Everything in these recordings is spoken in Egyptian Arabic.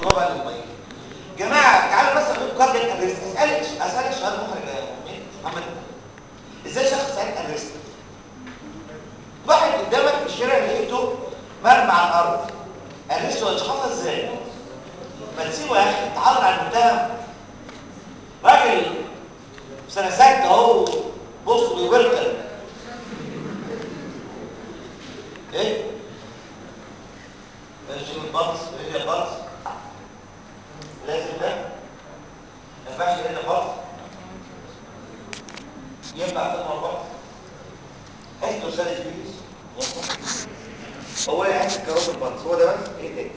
هو بقى المميز جماعه تعالوا بس اقول كارديك اريست اسالك اسالك سؤال محرج يا مؤمن محمد ازاي شخص سالك اريست واحد قدامك في الشارع لقيته مرمى على الارض اريست ولا شخصها ازاي ما تسيبه يا اخي تعرض على المتهم راجل سنه سته اهو بص بيوركل ايه ماشي البطس ايه البطس لازم ده ما ينفعش الا بطس ينفع تضمن بطس حسن استاذ ابليس هو يعني كروب البطس هو ده بس ايه ده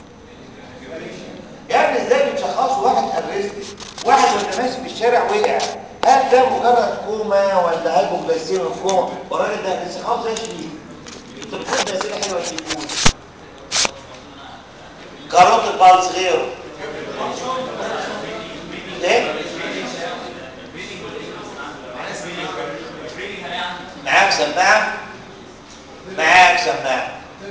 يعني ازاي بتشخصوا واحد ارست واحد وانت ماشي في الشارع وقع هل ده مجرد كوما ولا هايبوجلايسيميا كوما والراجل ده بتشخصه زي شديد انت بتحب اسئله حلوه تقول كاروت البالز غيره ايه معاك سماعه معاك سماعه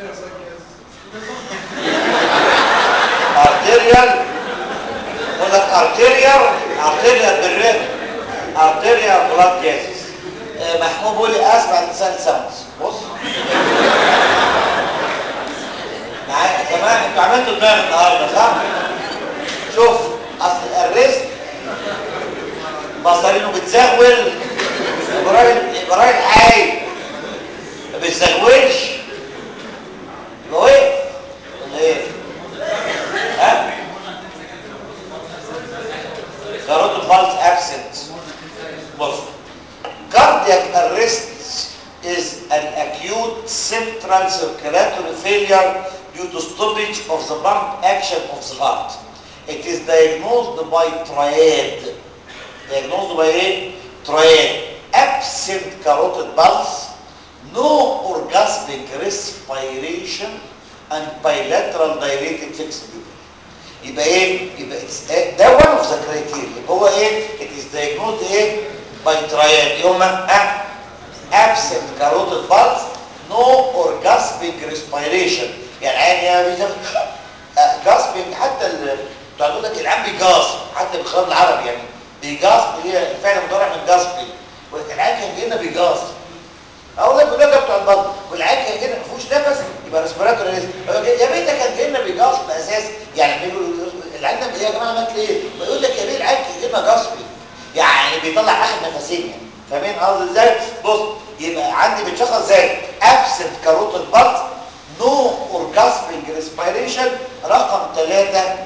ارتيريال يقول لك ارتيريال ارتيريال بالريت ارتيريال بلاد جاسس محمود بيقول لي اسمع لسان ساوندز بص معايا يا جماعه انتوا عملتوا دماغ النهارده صح شوف اصل الريست مصارينه بتزغول يبقى راجل يبقى راجل حي ما بيتزغولش يبقى وقف ولا ايه ها كاروت فالس ابسنت بص cardiac arrest is an acute central circulatory failure due to stoppage of the pump action of the heart. It is diagnosed by triad. Diagnosed by a triad. Absent carotid pulse, no orgasmic respiration, and bilateral dilated fixed pupil. يبقى ايه؟ يبقى it's- ده one of the criteria. يبقى هو ايه؟ It is diagnosed ايه؟ by triad. هما ها؟ absent carotid pulse, no orgasmic respiration. يعني عين يا بيتاخد جاسبنج حتى ال- بتوع يقول لك العام بيجاسب حتى بالخطاب العربي يعني بيجاسب هي الفعل مضارع من جاسبنج والعيان كان جينا بيجاسب اقول لك ده بتوع البطن والعيان كان جينا ما فيهوش نفس يبقى ريسبيراتوري ريسك يا بيه ده كان جينا بيجاسب اساس يعني بيقولوا العيان ده ايه يا جماعه عملت ايه؟ بيقول لك يا بيه العيان كان جينا جاسبنج يعني بيطلع اخر نفسين يعني فاهمين قصدي ازاي؟ بص يبقى عندي بتشخص زي absent carotid pulse no orgasmic respiration رقم ثلاثة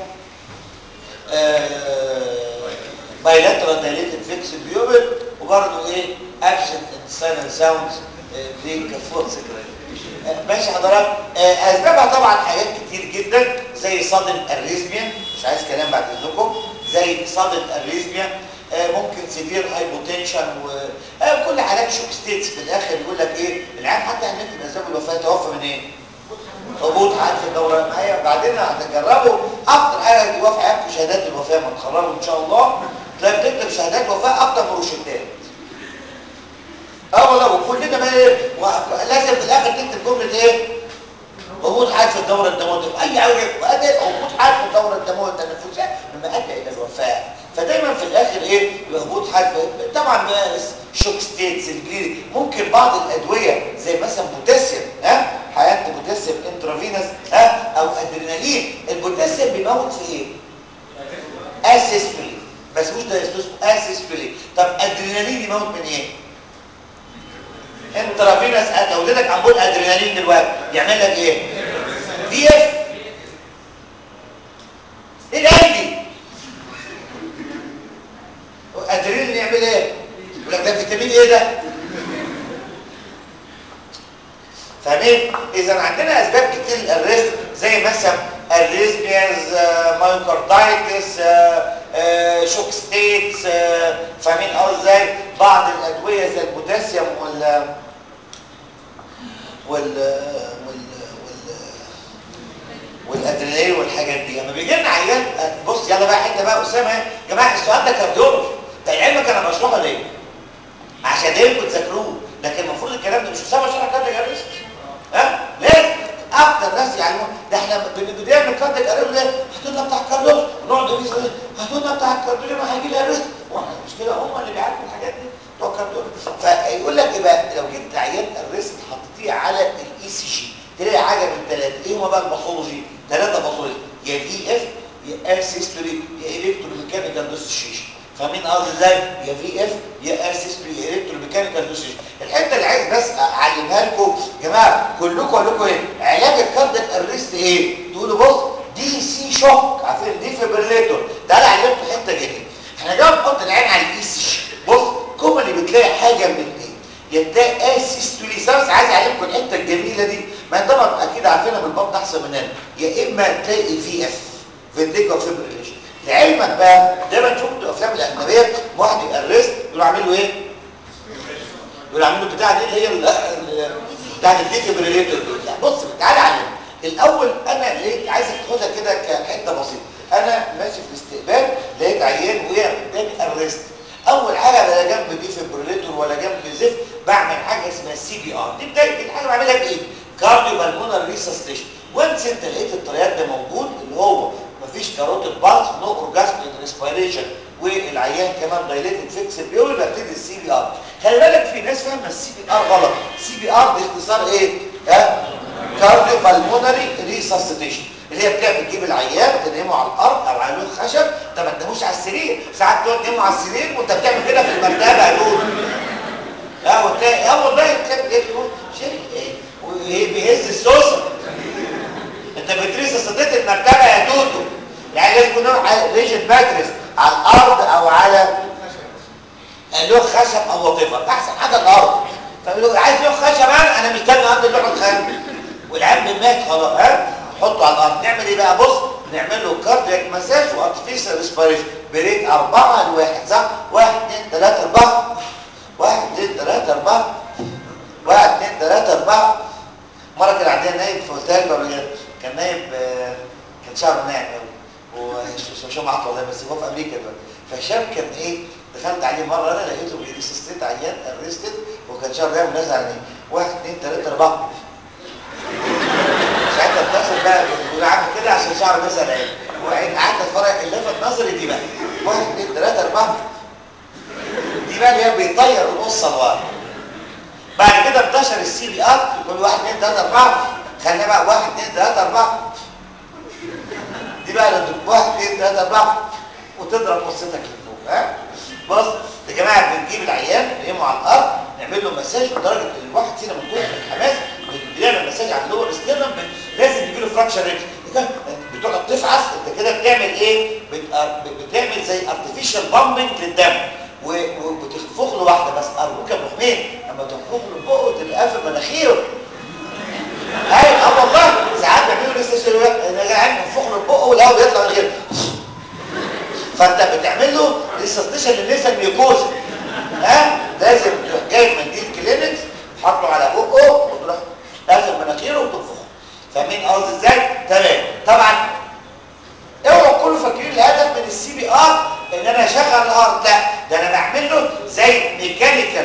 bilateral dilated fixed pupil وبرضه ايه absent intestinal sounds بريك فورس ماشي حضرتك آه، اسبابها طبعا حاجات كتير جدا زي صدم اريزميا مش عايز كلام بعد اذنكم زي صدم اريزميا آه، ممكن سيفير هايبوتنشن وكل حالات شوك ستيتس في الاخر يقول لك ايه العيان حتى هنكتب اسباب الوفاه توفى من ايه؟ هبوط عاد في الدورة معايا بعدين هتجربوا اكتر حاجة جواه في حياتكم شهادات الوفاة ما تخرجوا ان شاء الله تلاقي بتكتب شهادات وفاة اكتر من روشتات اه والله وكلنا بقى ايه و- لازم في الاخر تكتب جملة ايه هبوط حاد في الدورة الدموية في اي حاجة وقادر هبوط حاد في الدورة الدموية التنفسية مما ادى الى الوفاة فدايما في الاخر ايه يبقى هبوط حاد في- طبعا بقى شوك ستيتس الجليد ممكن بعض الادوية زي مثلا بوتاسيوم ها حياة بوتاسيوم انترافينس ها او ادرينالين البوتاسيوم بيموت في ايه اسيسبلي بس مش دايستوس اسيسبلي طب ادرينالين يموت من ايه انترافينس لو اديتك امبول ادرينالين دلوقتي يعمل لك ايه في اف ايه القلبي ادرينالين يعمل ايه يقول لك ده فيتامين ايه ده فاهمين اذا عندنا اسباب كتير للريسك زي مثلا الريزمياز مايوكاردايتس شوك ستيتس فاهمين قصدي ازاي بعض الادويه زي البوتاسيوم وال وال وال وال والادرينالين والحاجات دي لما بيجي لنا عيان بص يلا بقى حته بقى اسامه يا جماعه السؤال ده كارديولوجي ده علمك انا بشرحه ليه عشان ايه تذاكروه لكن المفروض الكلام ده مش اسامه شرح كارديك ارست ها لازم اكتر ناس يعلمون ده احنا بن- بنعمل كارديك ارست ليه حاطين لك تحت برضه في هاتونا بتاع الكارديولوجي ما هيجي لها رزق مش كده هم اللي بيعالجوا الحاجات دي بتوع الكارديولوجي فيقول لك يبقى لو جبت عيان الريسك حطيتيه على الاي سي جي تلاقي حاجه من ثلاثه ايه هما بقى الباثولوجي ثلاثه باثولوجي يا في اف يا ار سيستولي يا الكتروميكانيكال ديسوشيشن فاهمين قصدي ازاي يا في اف يا ار سيستولي يا الكتروميكانيكال ديسوشيشن الحته اللي عايز بس اعلمها لكم يا جماعه كلكم اقول لكم ايه علاج الكاردياك ارست ايه تقولوا بص دي سي شوك عارفين دي فيبريليتور تعالى اعلمكم حته جديده احنا جاي نحط العين على الاي سي جي بص كل اللي بتلاقي حاجه من الاثنين يا تلاقي اسيستولي ساوس عايز اعلمكم الحته الجميله دي ما انت طبعا اكيد عارفينها من البطن احسن مننا يا اما تلاقي في اف فينديكا فيبريليشن لعلمك بقى دايما شفت الافلام الاجنبيه واحد يبقى الريست يقولوا عامل له ايه يقولوا عامل له بتاع دي اللي هي بتاع الديفيبريليتور دول لا بص تعالى علم الاول انا ليه عايزك تاخدها كده كحته بسيطه انا ماشي في الاستقبال لقيت عيان وقع قدامي الريست اول حاجه لا جنب ديفيبريليتور ولا جنب زفت بعمل حاجه اسمها سي بي ار دي بدايه الحاجه بعملها بايدي كارديو بالمونر ريسستيشن وانس انت لقيت الطريات ده موجود اللي هو مفيش كاروتيد بالز نو اورجازم ريسبيريشن والعيان كمان دايليتد فيكس بيقول ببتدي السي بي ار خلي بالك في ناس فاهمه السي بي ار غلط السي بي ار دي اختصار ايه ها كارديو بالمونري ريسستيشن اللي هي بتعمل تجيب العيان تنيمه على الارض او على لوح خشب انت ما تناموش على السرير ساعات تقعد تنيمه على السرير وانت بتعمل كده في المرتبه يا دود لا وتلاقي اه والله بتعمل ايه تقول شيء ايه وايه بيهز السوسه انت بتريس صديت المرتبه يا دودو يعني لازم يكون ريجيد ماتريس على الارض او على لوح خشب او وطيفه احسن حاجه الارض فبيقول عايز لوح خشب انا انا مستني عند اللوح الخشب والعم مات خلاص ها حطه على الارض نعمل ايه بقى بص نعمل له كاردياك مساج وارتفيشال ريسبيريشن بريت 4 لواحد صح 1 2 3 4 1 2 3 4 1 2 3 4 مره كان عندنا نايب في اوتيل قبل كده كان نايب آه كان شعره ناعم قوي وهشام عطله والله بس هو في امريكا دلوقتي فهشام كان ايه دخلت عليه مره انا لقيته بيريسستيت عيان ارستد وكان شعره ناعم ونازل على نايم 1 2 3 4 ساعتها اتصل بقى بيقول عامل كده عشان شعره نزل عين وقعدت قعدت اتفرج اللي لفت نظري دي بقى 1 2 3 4 دي بقى اللي هي بيطير القصه لورا بعد كده انتشر السي بي ار يقول 1 2 3 4 خلينا بقى 1 2 3 4 دي بقى اللي 1 2 3 4 وتضرب قصتك لفوق ها بص يا جماعه بنجيب العيان نقيمه على الارض نعمل له مساج لدرجه ان الواحد فينا من كتر الحماس بنعمل مساج على اللور ستيرنم لازم يجي له فراكشر ريت بتقعد تفعص انت كده بتعمل ايه بتعمل زي ارتفيشال بامبنج للدم وبتنفخ له واحده بس ارجوك يا ابو حميد اما تنفخ له بقه تلاقيه في مناخيره اي اه والله ساعات بيعملوا لسه انا جعان منفخ له بقه والهواء بيطلع من غيره فانت بتعمل له ريسستيشن للنسا الميوكوزا ها لازم تروح جايب منديل كلينكس تحطه على بقه وتروح لازم مناخيره وتنفخه فاهمين قصدي ازاي تمام طبعا اوعوا تكونوا فاكرين الهدف من السي بي ار ان انا اشغل الهارت لا ده انا بعمل له زي ميكانيكال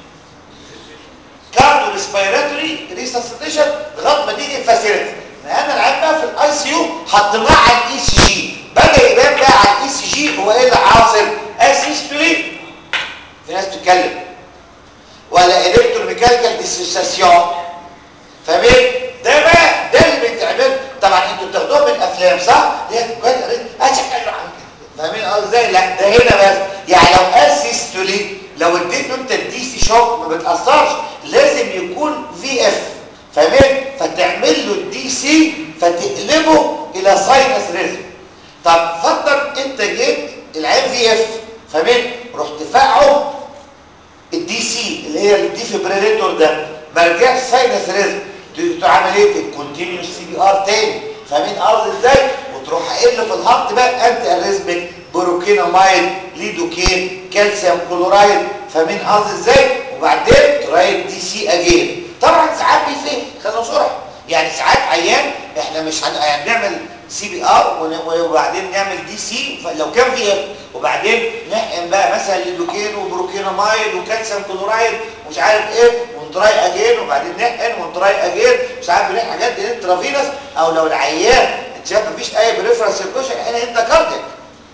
كارديو ريسبيراتوري ريسستيشن لغايه ما تيجي الفاسيلتي انا العيان بقى في الاي سي يو حطيناه على الاي سي جي بدا يبان بقى على الاي سي جي هو ايه اللي حاصل اسيستولي في ناس بتتكلم ولا الكتروميكانيكال ديسوسياسيون فاهمين ده بقى ده اللي بيتعمل طبعا انتوا بتاخدوه من افلام صح هي كويس فاهمين قصدي ازاي لا ده هنا بس يعني لو اسيستولي لو اديته انت الدي سي شوك ما بتاثرش لازم يكون في اف فاهمين فتعمل له الدي سي فتقلبه الى ساينس ريزم طب فضل انت جيت العين في اف فاهمين رحت فاعه الدي سي اللي هي الديفيبريليتور ده ما رجعش ساينس ريزم تروح عمليه الكونتينيوس سي بي ار تاني فاهمين قصدي ازاي وتروح قايل في الهارت بقى انتي اريزميك بروكينامايد ليدوكين كالسيوم كلورايد فاهمين قصدي ازاي وبعدين ترايد دي سي اجين طبعا ساعات بيفهم خلينا صرح يعني ساعات عيان احنا مش هنعمل سي بي ار وبعدين نعمل دي سي لو كان في اف وبعدين نحقن بقى مثلا ليدوكين وبروكينامايد وكالسيوم كلورايد ومش عارف ايه ونتراي اجين وبعدين نحقن ونتراي اجين ساعات بنحقن حاجات دي انترافينوس او لو العيان اتشاف مفيش اي بريفرنس سيركوشن هنا انت كاردياك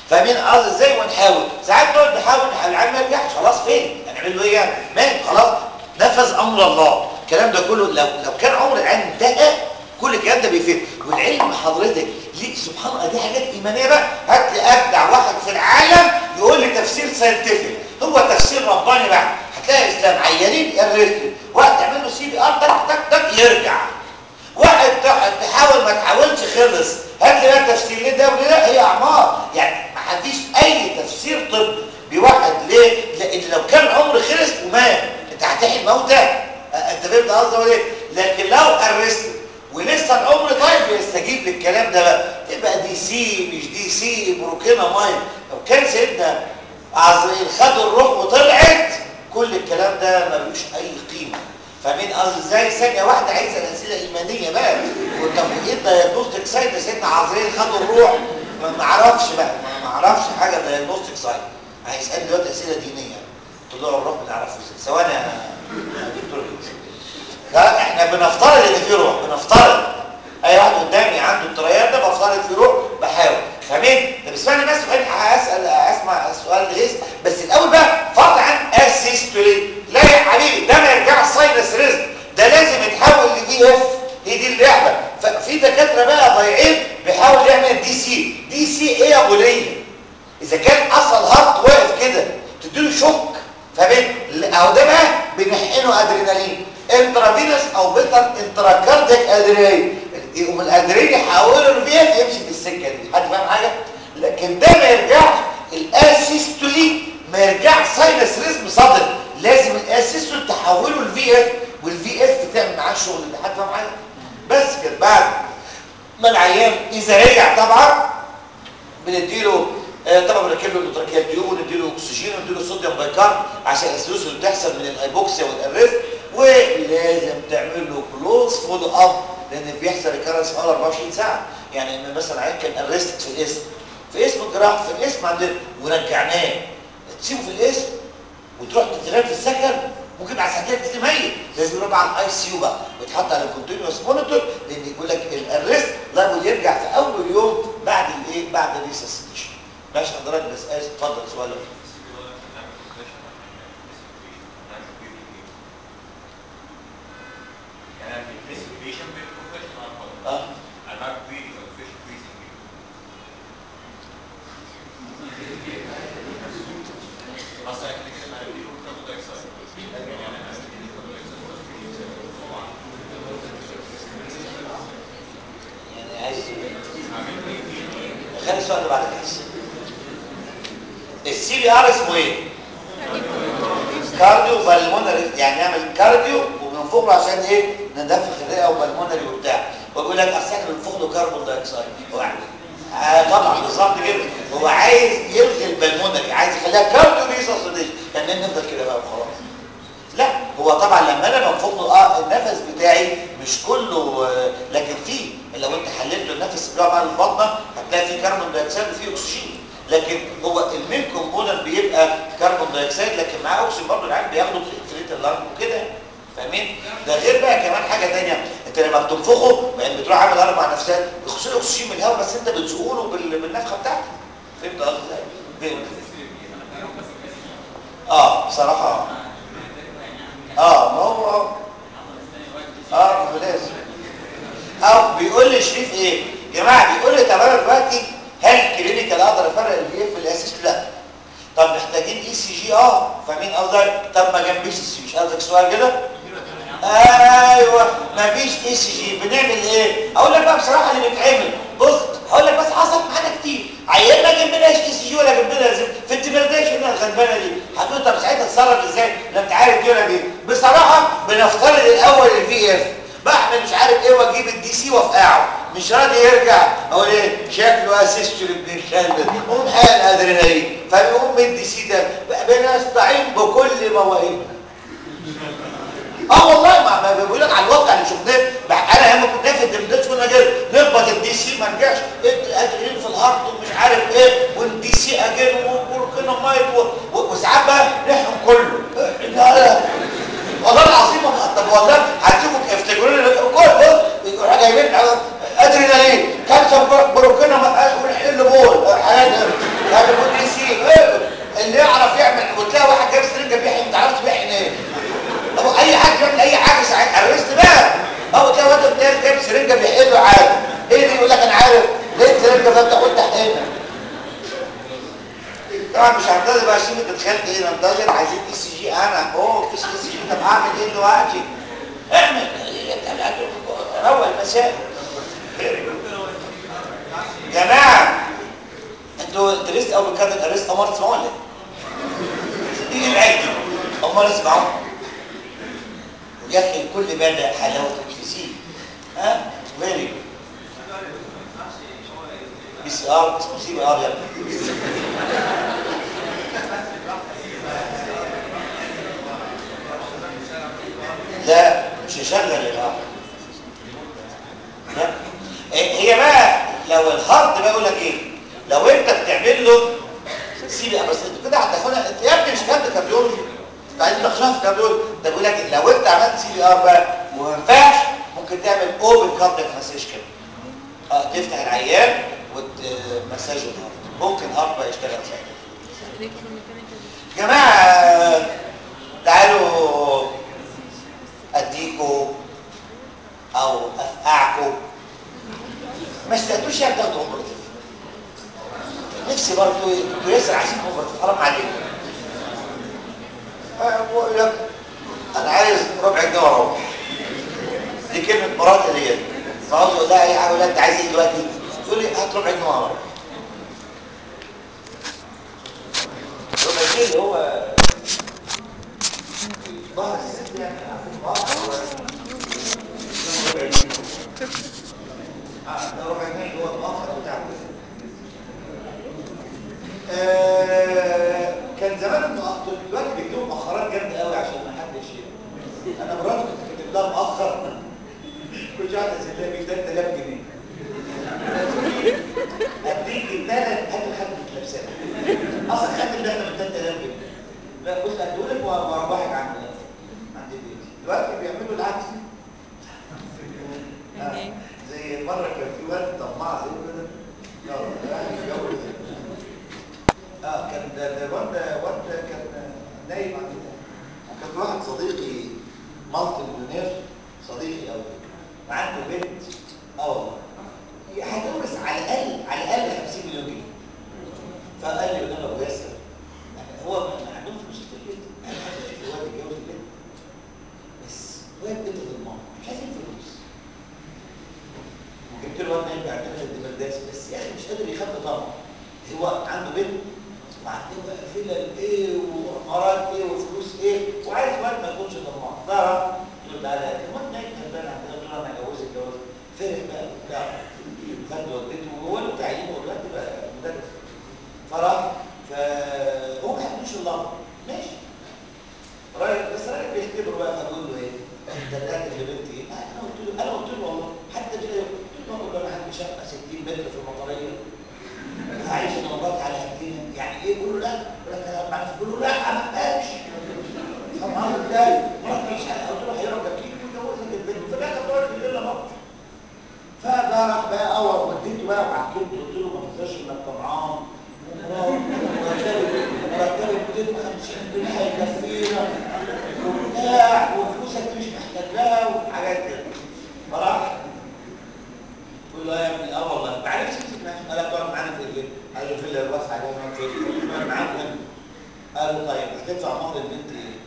فاهمين قصدي ازاي ونحاول ساعات نقعد نحاول نحاول العيال ما يرجعش خلاص فين هنعمل له ايه يعني مات خلاص نفذ امر الله الكلام ده كله لو لو كان عمر العيال انتهى كل الكلام ده بيفيد والعلم حضرتك ليه سبحان الله دي حاجات ايمانيه بقى هات لي ابدع واحد في العالم يقول لي تفسير ساينتفك هو تفسير رباني بقى هتلاقي اسلام عيانين يرسل واحد تعمل له سي بي ار تك تك تك يرجع واحد تحاول ما تحاولش خلص هات لي بقى تفسير ليه ده وليه لا هي اعمار يعني ما فيش اي تفسير طبي بيوحد ليه لان لو كان عمر خلص ومات انت هتحيي الموتى انت فهمت قصدي ولا ايه لكن لو ارست ولسه العمر طيب يستجيب للكلام ده بقى تبقى دي سي مش دي سي بروكينا ماين لو كان سيدنا عزرائيل خد الروح وطلعت كل الكلام ده ملوش اي قيمه فاهمين قصدي ازاي ثانيه واحده عايزه الاسئله ايمانيه بقى وطب ايه دايجنوستيك سايت سيدنا عزرائيل خد الروح ما اعرفش بقى ما اعرفش حاجه دايجنوستيك سايت هيسالني دلوقتي اسئله دينيه طلوع الروح ما نعرفش ثواني يا دكتور لا احنا بنفترض ان في روح بنفترض اي واحد قدامي عنده الطريات ده بفترض في روح بحاول فاهمين طب اسمعني بس هسال اسمع السؤال لغيث بس الاول بقى فرض عن اسيستولي لا يا حبيبي ده ما يرجعش ساينس ريزم ده لازم يتحول لدي اف هي دي اللعبه ففي دكاتره بقى ضايعين بيحاول يعمل دي سي دي سي ايه يا ابو ليه اذا كان اصل هارت واقف كده تديله شوك فاهمين اهو ده بقى بنحقنه ادرينالين انترافينوس او بيتر انتراكارديك ادرينالين يقوم الادرينالين يحوله لفيها يمشي في السكه دي حد فاهم حاجه لكن ده ما يرجعش الاسيستولي ما يرجعش ساينس ريزم صدر لازم الاسيستول تحوله لفي اف والفي اف تعمل معاه الشغل ده حد فاهم حاجه بس كده بعد ما العيان اذا رجع طبعا بنديله آه طبعا بنركب له نوتراكيال تيوب ونديله اكسجين ونديله صوديوم بايكارب عشان الاسيوس اللي بتحصل من الهايبوكسيا والارست ولازم تعمل له كلوز فولو اب لان بيحصل ريكارنس في اول 24 ساعه يعني مثلا عيان كان ارست في الاسم في اسم الجراح في الاسم عندنا ورجعناه تسيبه في الاسم وتروح تتغير في السكن ممكن بعد ساعتين تلاقيه ميت لازم يروح على الاي سي يو بقى ويتحط على الكونتينوس مونيتور لان يقول لك الارست لابد يرجع في اول يوم بعد الايه بعد الريسسيتيشن ماشي حضرتك بس اسف اتفضل سؤالك اه يعني عايز خلي السؤال ده بعد كده السي بي ار اسمه ايه كارديو بالمونري يعني نعمل كارديو وبننفخ له عشان ايه ندفخ الرئه وبالمونري وبتاع ويقول لك اصل احنا بننفخ له كربون دايوكسيد هو آه طبعا بالظبط كده هو عايز يلغي البلمونري عايز يخليها كارديو ريسوسيديشن يعني نفضل كده بقى وخلاص لا هو طبعا لما انا بنفخ له اه النفس بتاعي مش كله آه لكن فيه لو انت حللت النفس بتاعه بقى البطنه هتلاقي فيه كربون دايوكسيد وفيه اكسجين لكن هو المين كومبوننت بيبقى كربون دايوكسيد لكن معاه اكسجين برضه العيال بياخده في فريت اللنج وكده فاهمين ده غير بقى كمان حاجه ثانيه انت لما بتنفخه يعني بتروح عامل اربع نفسات بيخش له اكسجين من الهواء بس انت بتسوقه له بال- بالنفخه بتاعتك فهمت قصدي ازاي اه بصراحه اه ما هو اه اه ما هو لازم اه بيقول لي شريف ايه يا جماعه بيقول لي طب انا دلوقتي هل كلينيكال اقدر افرق البي اف الاسيست لا طب محتاجين اي سي جي اه فاهمين قصدي طب ما جنبيش السي مش قصدك سؤال كده ايوه مفيش اي سي جي بنعمل ايه اقول لك بقى بصراحه اللي بيتعمل بص هقول لك بس حصلت معانا كتير عيال ما جنبناش اي سي جي ولا جنبنا زي في الديمرديشن الغلبانه دي هتقول طب ساعتها اتصرف ازاي لا انت عارف دي ولا دي بصراحه بنفترض الاول الفي اف بعمل مش عارف ايه واجيب الدي سي وافقعه مش راضي يرجع اقول ايه شكله اسيستول ابن الكلب قوم حال ادرينالين فبيقوم الدي سي ده بنستعين بكل مواهبنا اه والله ما ما بيقول لك على الواقع اللي شفناه بقى انا لما كنت في الدمداش كنا كده نخبط الدي سي ما رجعش ادرينالين في الهارت ومش عارف ايه والدي سي اجين وكنا مايت وساعات بقى نحرم كله لا لا والله العظيم طب والله هتشوفوا افتكروا لي كل بص يروحوا جايبين ادرينالين كالسيوم بروكينا والحل بول حاجات كده فانت قلت هنا طبعا مش هتقدر بقى شوف انت دخلت ايه نمتاجر عايزين اي سي جي انا اوه مفيش اي سي جي طب اعمل ايه دلوقتي اعمل روق المسائل جماعه انتوا درست اول كارد درست امال تسمعوا ولا ايه؟ ايه العيب دي؟ امال اسمعوا يا اخي الكل بدا حلاوه الكسي ها فيري بي سي ار اسمه سي بي ار يا ابني لا مش هشغل الهارد لا هي بقى لو الهارد بقى يقول لك ايه لو انت بتعمل له سي بي بس انت كده هتاخدها انت يا ابني مش كاتب كارديولوجي انت عايز تخشها في كارديولوجي ده بيقول لك لو انت عملت سي بي ار بقى وما ينفعش ممكن تعمل اوبن كاردياك مساج كده اه تفتح العيان وتمساج الهارد ممكن هارد بقى يشتغل ساعتها جماعه تعالوا اديكوا او افقعكوا ما استقتوش يعني تاخدوا اوبرتيف نفسي برضه انتوا ياسر عايزين اوبرتيف حرام عليكم بقول لك انا عايز ربع جنيه واروح دي كلمه مراتي ديت فعاوز اقول لها اي حاجه ولا انت عايز ايه دلوقتي تقول لي هات ربع جنيه واروح ربع جنيه اللي هو ظهر الست يعني ده ربع جنيه اللي هو المؤخر بتاعه آه كان زمان المؤخر دلوقتي بيكتبوا مؤخرات جامده قوي عشان ما حدش انا مراتي كنت كاتب لها مؤخر كنت قاعد اسيب لها ب 3000 جنيه اديك الثلاث هات الخاتم اللي لابساه اصلا الخاتم ده انا ب 3000 جنيه لا بص هديهولك واروحك عند عند البيت دلوقتي بيعملوا العكس آه. زي مره كان في واد طماع زي كده يلا راح يتجوز اه كان ده ده واد واد كان نايم عند كان واحد صديقي مالتي مليونير صديقي قوي وعنده بنت اه والله هتورث على الاقل على الاقل 50 مليون جنيه فقال لي قدام ابو ياسر هو ما عندهم فلوس كتير جدا انا عايز اشوف الواد يتجوز البنت بس واد بنت ضمان مش عايزين فلوس جبت له الواد نايم بيعتمد الدبرداس بس يا اخي مش قادر يخبي طبعا هو عنده بنت وعنده بقى فيلا ايه وعمارات ايه وفلوس ايه وعايز واد ما يكونش طماع ضرب تقول تعالى المهم نايم غلبان عندنا قلت له انا هجوزك جواز فرح بقى وبتاع خد والدته وهو له تعيين ودلوقتي بقى مدرس فرح فهو ما يحبوش الله ماشي راجل بس راجل بيختبر بقى فبقول له ايه انت داخل لبنتي ايه انا قلت له انا قلت له والله حتى كده قلت له اقول له انا عندي شقه 60 متر في المطريه عايش انا ومراتي على هدينا يعني ايه يقول له لا يقول لك انا معلش يقول له لا ما قالش فما ازاي مراتي مش قلت له هيروح جنبيك ويجوزك البنت فجاه طلعت الليله برضه فده راح بقى اور وديته بقى وعكبته قلت له ما تنساش انك طمعان مرتبي مرتبي 250 جنيه هيكفينا وبتاع وفلوسك مش محتاج لها وحاجات كده فراح قول له يا ابني اه والله ما عرفش يمسك نفسه قال له تقعد معانا في البيت قال له الفيلا الواسعه دي هنقعد فين تقعد معانا هنا قال له طيب هتدفع مهر البنت ايه؟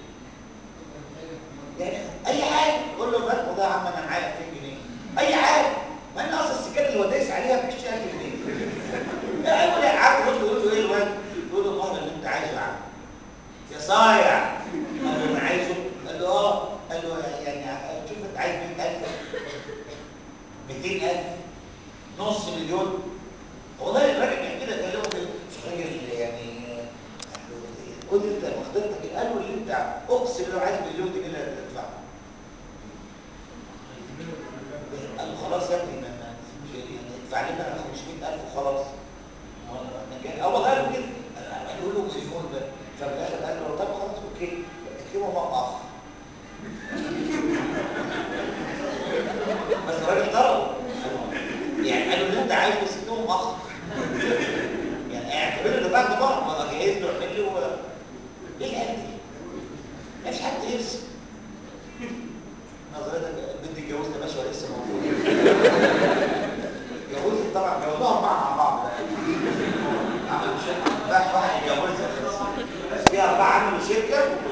يعني اي حاجه قول له الرقم ده يا عم انا معايا 2000 جنيه اي حاجه ما ان اصلا السكان اللي هو دايس عليها ب 20000 جنيه يقول يا عم يقول له يقول له ايه الواد يقول له المهر اللي انت عايزه يا عم يا صايع قال له انا عايزه قال له اه قال له يعني شوف انت عايز 100000 200000 نص مليون والله الراجل بيحكي لك قال له مش راجل يعني قول انت مقدرتك قال له اللي انت اقسم لو عايز مليون جنيه اللي هتدفعه قال له خلاص يا ابني ما ادفع لنا 500000 وخلاص اول قال له كده قال له مليون بقى ففي الاخر قال له طب خلاص اوكي اكتبه مع اخر بس الراجل ضربه يعني قالوا اللي انت عايزه سنهم اخر يعني اعتبر ان بعد ما ما جهز له عمل له ايه الحاجه دي؟ مفيش حد يرسم نظرتك البنت اتجوزت يا باشا ولا لسه موجوده؟ اتجوزت طبعا جوزوها مع مع بعض ينفعش واحد يتجوزها في اربعه عملوا شركه